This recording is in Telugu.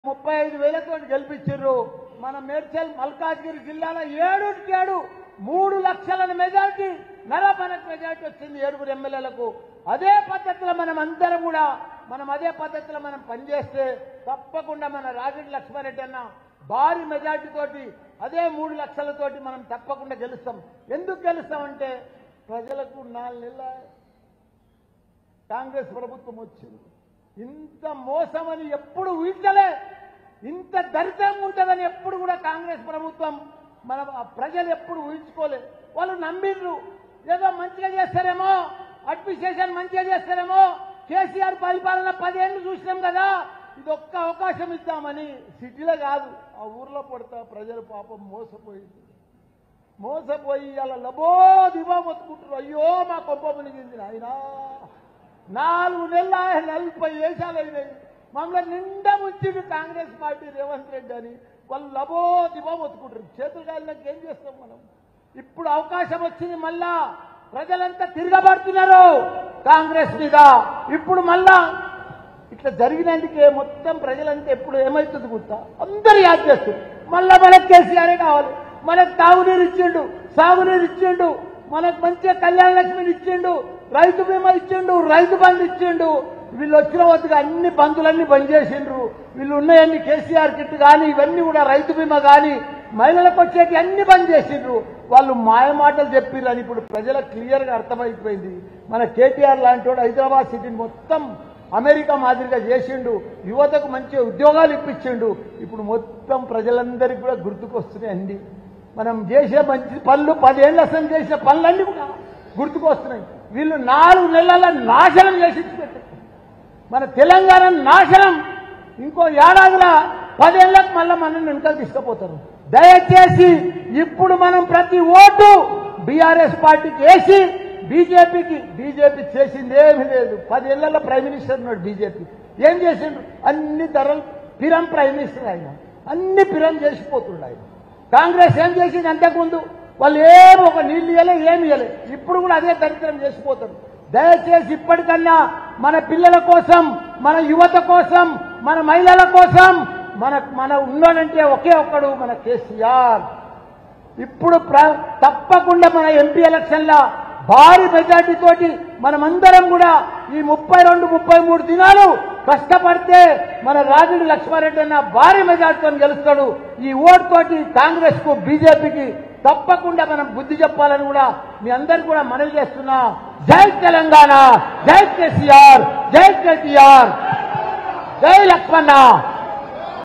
ముప్పై ఐదు వేలతో గెలిపించారు మన మేడ్చల్ మల్కాజ్గిరి జిల్లాలో ఏడుకి ఏడు మూడు లక్షల మెజార్టీ నరపనకు మెజార్టీ వచ్చింది ఏడుగురు ఎమ్మెల్యేలకు అదే పద్ధతిలో మనం అందరం కూడా మనం అదే పద్ధతిలో మనం పనిచేస్తే తప్పకుండా మన రాజరెడ్డి లక్ష్మారెడ్డి అన్న భారీ మెజార్టీ తోటి అదే మూడు లక్షలతోటి మనం తప్పకుండా గెలుస్తాం ఎందుకు గెలుస్తామంటే ప్రజలకు నాలుగు నెలల కాంగ్రెస్ ప్రభుత్వం వచ్చింది ఇంత మోసమని ఎప్పుడు ఊహించలే ఇంత దరిద్రం ఉంటుందని ఎప్పుడు కూడా కాంగ్రెస్ ప్రభుత్వం మన ఆ ప్రజలు ఎప్పుడు ఊహించుకోలే వాళ్ళు నమ్మిండ్రు ఏదో మంచిగా చేస్తారేమో అడ్మినిస్ట్రేషన్ మంచిగా చేస్తారేమో కేసీఆర్ పరిపాలన పదేళ్ళు చూసినాం కదా ఇది ఒక్క అవకాశం ఇద్దామని సిటీలో కాదు ఆ ఊర్లో పడతా ప్రజలు పాపం మోసపోయింది మోసపోయి అలా లబో దిబో మొత్తుకుంటారు అయ్యో మా కొంప మునిగింది నాయనా నాలుగు నెలల నలభై వేషాలు అయినాయి మమ్మల్ని నిండా ముంచిండు కాంగ్రెస్ పార్టీ రేవంత్ రెడ్డి అని వాళ్ళు లబో దిబో మొత్తుకుంటారు చేతులు కాలినాక ఏం చేస్తాం మనం ఇప్పుడు అవకాశం వచ్చింది మళ్ళా ప్రజలంతా తిరగబడుతున్నారు కాంగ్రెస్ మీద ఇప్పుడు మళ్ళా ఇట్లా జరిగినందుకే మొత్తం ప్రజలంతా ఎప్పుడు ఏమవుతుంది గుర్తా అందరు యాద్ చేస్తారు మళ్ళా మనకు కేసీఆరే కావాలి మనకు తాగునీరు ఇచ్చిండు సాగునీరు ఇచ్చిండు మనకు మంచిగా కళ్యాణ లక్ష్మిని ఇచ్చిండు రైతు బీమా ఇచ్చిండు రైతు బంధు ఇచ్చిండు వీళ్ళు వచ్చిన వద్దుగా అన్ని బంధులన్నీ బంద్ చేసిండ్రు వీళ్ళు ఉన్నాయన్ని కేసీఆర్ కిట్ కానీ ఇవన్నీ కూడా రైతు బీమా కానీ మహిళలకు వచ్చేటి అన్ని బంద్ చేసిండ్రు వాళ్ళు మాయమాటలు చెప్పిర్రు ఇప్పుడు ప్రజలకు క్లియర్ గా అర్థమైపోయింది మన కేటీఆర్ లాంటి వాడు హైదరాబాద్ సిటీని మొత్తం అమెరికా మాదిరిగా చేసిండు యువతకు మంచి ఉద్యోగాలు ఇప్పించిండు ఇప్పుడు మొత్తం ప్రజలందరికీ కూడా గుర్తుకొస్తున్నాయి అండి మనం చేసే మంచి పనులు పదేళ్ళ అసలు చేసిన పనులన్నీ కూడా గుర్తుకొస్తున్నాయి వీళ్ళు నాలుగు నెలల నాశనం చేసి పెట్టారు మన తెలంగాణ నాశనం ఇంకో ఏడాదిల పదేళ్లకు మళ్ళీ మనల్ని వెనుకలు తీసుకుపోతారు దయచేసి ఇప్పుడు మనం ప్రతి ఓటు బీఆర్ఎస్ పార్టీకి వేసి బీజేపీకి బీజేపీ చేసింది ఏమీ లేదు పదేళ్లలో ప్రైమ్ మినిస్టర్ ఉన్నాడు బీజేపీ ఏం చేసిండు అన్ని ధరలు పిరం ప్రైమ్ మినిస్టర్ ఆయన అన్ని పిరం చేసిపోతుండు ఆయన కాంగ్రెస్ ఏం చేసింది అంతకుముందు వాళ్ళు ఏం ఒక నీళ్ళు ఇవ్వలే ఏమి ఇవ్వలే ఇప్పుడు కూడా అదే దరిద్రం చేసిపోతారు దయచేసి ఇప్పటికన్నా మన పిల్లల కోసం మన యువత కోసం మన మహిళల కోసం మన మన ఉన్నాడంటే ఒకే ఒక్కడు మన కేసీఆర్ ఇప్పుడు ప్ర- తప్పకుండా మన ఎంపీ ఎలక్షన్ల భారీ మెజార్టీ తోటి మనమందరం కూడా ఈ ముప్పై రెండు ముప్పై మూడు దినాలు కష్టపడితే మన రాజుడి లక్ష్మారెడ్డి అన్న భారీ మెజార్టీతో గెలుస్తాడు ఈ ఓటు తోటి కాంగ్రెస్ కు బీజేపీకి తప్పకుండా మనం బుద్ధి చెప్పాలని కూడా మీ అందరికి కూడా మనవి చేస్తున్నా జై తెలంగాణ జై కేసీఆర్ జై కేసీఆర్ జై లక్ష్మణ